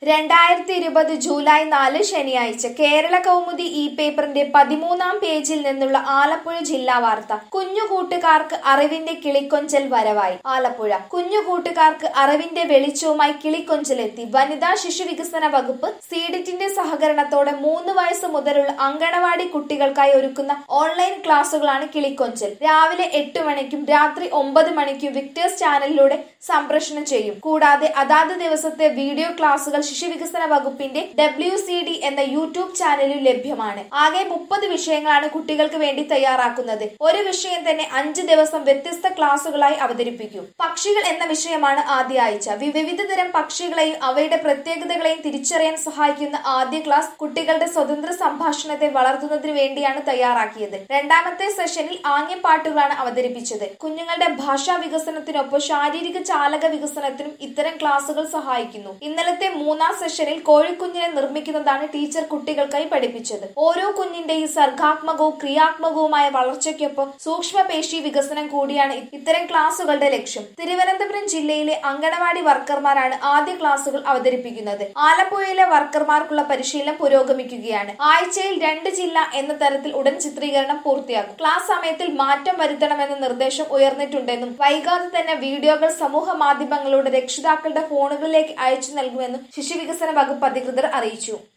രണ്ടായിരത്തി ഇരുപത് ജൂലൈ നാല് ശനിയാഴ്ച കേരള കൗമുദി ഇ പേപ്പറിന്റെ പതിമൂന്നാം പേജിൽ നിന്നുള്ള ആലപ്പുഴ ജില്ലാ വാർത്ത കുഞ്ഞു കൂട്ടുകാർക്ക് അറിവിന്റെ കിളിക്കൊഞ്ചൽ വരവായി ആലപ്പുഴ കുഞ്ഞു കൂട്ടുകാർക്ക് അറിവിന്റെ വെളിച്ചവുമായി കിളിക്കൊഞ്ചലെത്തി വനിതാ ശിശു വികസന വകുപ്പ് സീഡിറ്റിന്റെ സഹകരണത്തോടെ മൂന്ന് വയസ്സ് മുതലുള്ള അങ്കണവാടി കുട്ടികൾക്കായി ഒരുക്കുന്ന ഓൺലൈൻ ക്ലാസുകളാണ് കിളിക്കൊഞ്ചൽ രാവിലെ എട്ട് മണിക്കും രാത്രി ഒമ്പത് മണിക്കും വിക്ടേഴ്സ് ചാനലിലൂടെ സംപ്രേഷണം ചെയ്യും കൂടാതെ അതാത് ദിവസത്തെ വീഡിയോ ക്ലാസുകൾ ശിശുവികസന വകുപ്പിന്റെ ഡബ്ല്യു സി ഡി എന്ന യൂട്യൂബ് ചാനലിൽ ലഭ്യമാണ് ആകെ മുപ്പത് വിഷയങ്ങളാണ് കുട്ടികൾക്ക് വേണ്ടി തയ്യാറാക്കുന്നത് ഒരു വിഷയം തന്നെ അഞ്ച് ദിവസം വ്യത്യസ്ത ക്ലാസുകളായി അവതരിപ്പിക്കും പക്ഷികൾ എന്ന വിഷയമാണ് ആദ്യ ആഴ്ച വി- വിവിധ തരം പക്ഷികളെയും അവയുടെ പ്രത്യേകതകളെയും തിരിച്ചറിയാൻ സഹായിക്കുന്ന ആദ്യ ക്ലാസ് കുട്ടികളുടെ സ്വതന്ത്ര സംഭാഷണത്തെ വളർത്തുന്നതിന് വേണ്ടിയാണ് തയ്യാറാക്കിയത് രണ്ടാമത്തെ സെഷനിൽ ആംഗ്യപ്പാട്ടുകളാണ് അവതരിപ്പിച്ചത് കുഞ്ഞുങ്ങളുടെ ഭാഷാ വികസനത്തിനൊപ്പം ശാരീരിക ചാലക വികസനത്തിനും ഇത്തരം ക്ലാസുകൾ സഹായിക്കുന്നു ഇന്നലത്തെ മൂന്നാം സെഷനിൽ കോഴിക്കുഞ്ഞിനെ നിർമ്മിക്കുന്നതാണ് ടീച്ചർ കുട്ടികൾക്കായി പഠിപ്പിച്ചത് ഓരോ കുഞ്ഞിന്റെയും സർഗാത്മകവും ക്രിയാത്മകവുമായ വളർച്ചയ്ക്കൊപ്പം സൂക്ഷ്മപേശി വികസനം കൂടിയാണ് ഇ- ഇത്തരം ക്ലാസുകളുടെ ലക്ഷ്യം തിരുവനന്തപുരം ജില്ലയിലെ അങ്കണവാടി വർക്കർമാരാണ് ആദ്യ ക്ലാസുകൾ അവതരിപ്പിക്കുന്നത് ആലപ്പുഴയിലെ വർക്കർമാർക്കുള്ള പരിശീലനം പുരോഗമിക്കുകയാണ് ആഴ്ചയിൽ രണ്ട് ജില്ല എന്ന തരത്തിൽ ഉടൻ ചിത്രീകരണം പൂർത്തിയാക്കും ക്ലാസ് സമയത്തിൽ മാറ്റം വരുത്തണമെന്ന നിർദ്ദേശം ഉയർന്നിട്ടുണ്ടെന്നും വൈകാതെ തന്നെ വീഡിയോകൾ സമൂഹ മാധ്യമങ്ങളുടെ രക്ഷിതാക്കളുടെ ഫോണുകളിലേക്ക് അയച്ചു നൽകുമെന്നും ശിശുവികസന വകുപ്പ് അധികൃതർ അറിയിച്ചു